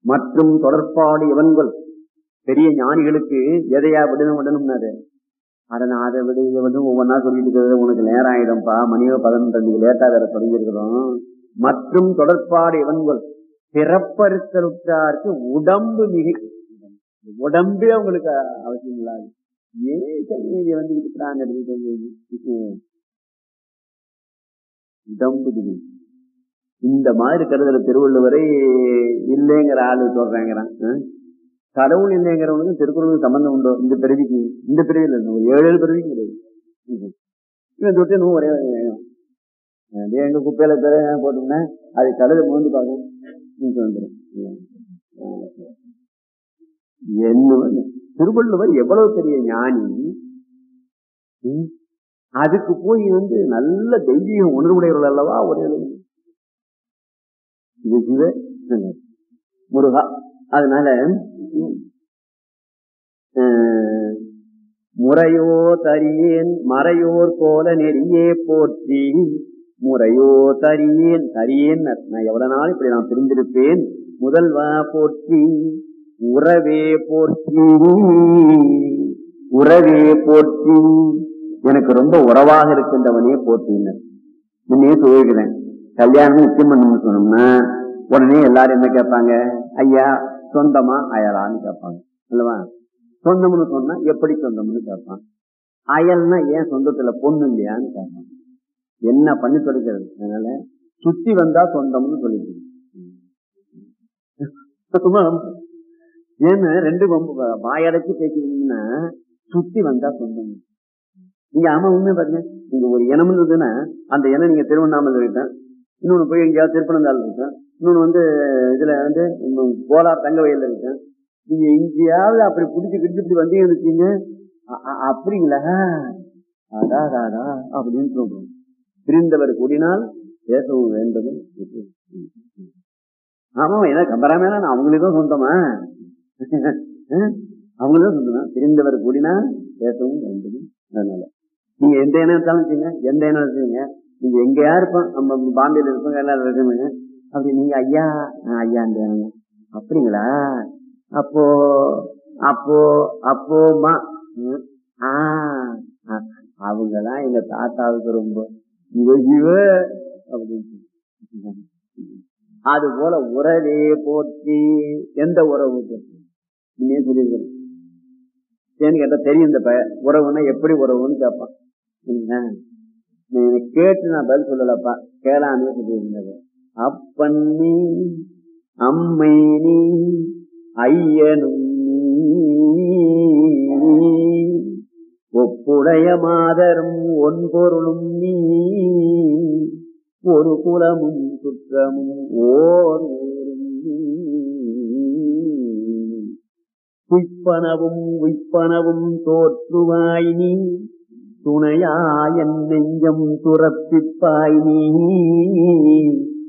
மற்றும் தொடர்பாடு இவன்கள் பெரிய ஞானிகளுக்கு எதையா விடணும் விடணும்னாரு அட நான் அதை விட இதை வந்து ஒவ்வொன்றா சொல்லிட்டு இருக்கிறது உனக்கு நேரம் ஆயிடும்பா மணியோ பதினொன்று லேட்டா வேற தொடங்கியிருக்கிறோம் மற்றும் தொடர்பாடு இவன்கள் பிறப்பறுத்தலுற்றாருக்கு உடம்பு மிகை உடம்பே அவங்களுக்கு அவசியம் இல்லாது ஏன் கையெழுதி வந்து இருக்கிறாங்க உடம்பு மிகை இந்த மாதிரி கருதுற திருவள்ளுவரை இல்லைங்கிற ஆளு சொல்றாங்கிறான் ஆ? கடவுள் இல்லைங்கிறவனுக்கு திருக்குறளுக்கு சம்பந்தம் உண்டோ இந்த பிறவிக்கு இந்த பிறவியில் இல்லை ஒரு ஏழு ஏழு பிறவிக்கு கிடையாது ம்ஹும். இவன் தொட்டு நூறு ஒரே ஒரு வேகம். அப்படியே எங்க குப்பையில பேர போட்டோம்னா அது கடலை மூந்து பார்க்கும் நீங்க வந்துடும் என்ன திருவள்ளுவர் எவ்வளவு பெரிய ஞானி ம்? அதுக்கு போய் வந்து நல்ல தெய்வீக உணர்வுடையவர்கள் அல்லவா ஒரே இது சிவ முருகா அதனால அஹ், முறையோ தரியேன் மறையோர் போல நெறியே போற்றி முறையோ தரியேன் தரியேன் நான் எவ்வளவு நாள் இப்படி நான் பிரிந்திருப்பேன் முதல்வா போற்றி உறவே போற்றி உறவே போற்றி எனக்கு ரொம்ப உறவாக இருக்கின்றவனே போற்றினர் முன்னே சொல்லிருக்கிறேன் கல்யாணம் நிச்சயம் பண்ணணும்னு சொன்னோம்னா உடனே எல்லாரும் என்ன கேட்பாங்க ஐயா சொந்தமா அயலான்னு கேட்பாங்க அல்லவா சொந்தம்னு சொன்னா எப்படி சொந்தம்னு கேட்பான் அயல்னா ஏன் சொந்தத்துல பொண்ணு இல்லையான்னு கேட்பான் என்ன பண்ணி தொலைக்கிறது அதனால சுத்தி வந்தா சொந்தம்னு சொல்லிக்கிறது ஏன்னா ரெண்டு வம்பு வாயடைச்சு பேசிக்கிட்டீங்கன்னா சுத்தி வந்தா சொந்தம் நீங்க ஆமா உண்மை பாருங்க நீங்க ஒரு இனம் இருந்ததுன்னா அந்த இனம் நீங்க திருவண்ணாமலை இருக்கேன் இன்னொன்னு போய் எங்கேயாவது திருப்பனந்தாள் இருக்கேன் இன்னொன்னு வந்து இதுல வந்து இன்னும் கோலார் தங்க வயல்ல இருக்கேன் நீங்க எங்கேயாவது அப்படி பிடிச்சி கிடிச்சு இப்படி வந்தீங்கன்னு வச்சீங்க அ- அ- அப்படிங்களா அடா அடாடா அப்படின்னு சொல்றோம் பிரிந்தவர் கூடினால் பேசவும் வேண்டும் ஆமா ஏன்னா கம்பராமேனா நான் அவங்களுக்கு தான் சொந்தமா அவங்களுக்கு தான் சொந்தமா பிரிந்தவர் கூடினால் பேசவும் வேண்டும் அதனால நீங்க எந்த இனம் எடுத்தாலும் வச்சுங்க எந்த இனம் எடுத்துங்க நீங்க எங்கேயா இருப்போம் நம்ம பாம்பேல இருப்போம் எல்லாரும் இருக்கணுங்க அப்படி நீங்க ஐயா நான் ஐயா இந்த இனம். அப்படிங்களா அப்போ அப்போ அப்போமா ம், ஆ ஆ, அவங்கதான் எங்க தாத்தாவுக்கு ரொம்ப இவ இவ அப்படின்னு சொல்லி. அது போல உறவே போற்றி எந்த உறவு போற்றி நீங்க சொல்லியிருக்கிறேன் ஏன்னு கேட்டா தெரியும் இந்த பய உறவுன்னா எப்படி உறவுன்னு கேட்பான் என்ன? நீ எனக்கு கேட்டு நான் பதில் சொல்லலப்பா கேளாமே சொல்லியிருந்தது அப்பன் நீ அம்மை நீ ஐயனும் நீ ஒப்புடைய மாதரும் ஒன்பொருளும் நீ ஒரு குலமும் குற்றமும் ஓர் ஊரும் நீ. குய்ப்பனவும் உய்ப்பனவும் தோற்றுவாய் நீ துணையாயன் நெஞ்சம் துறப்பிப்பாய் நீ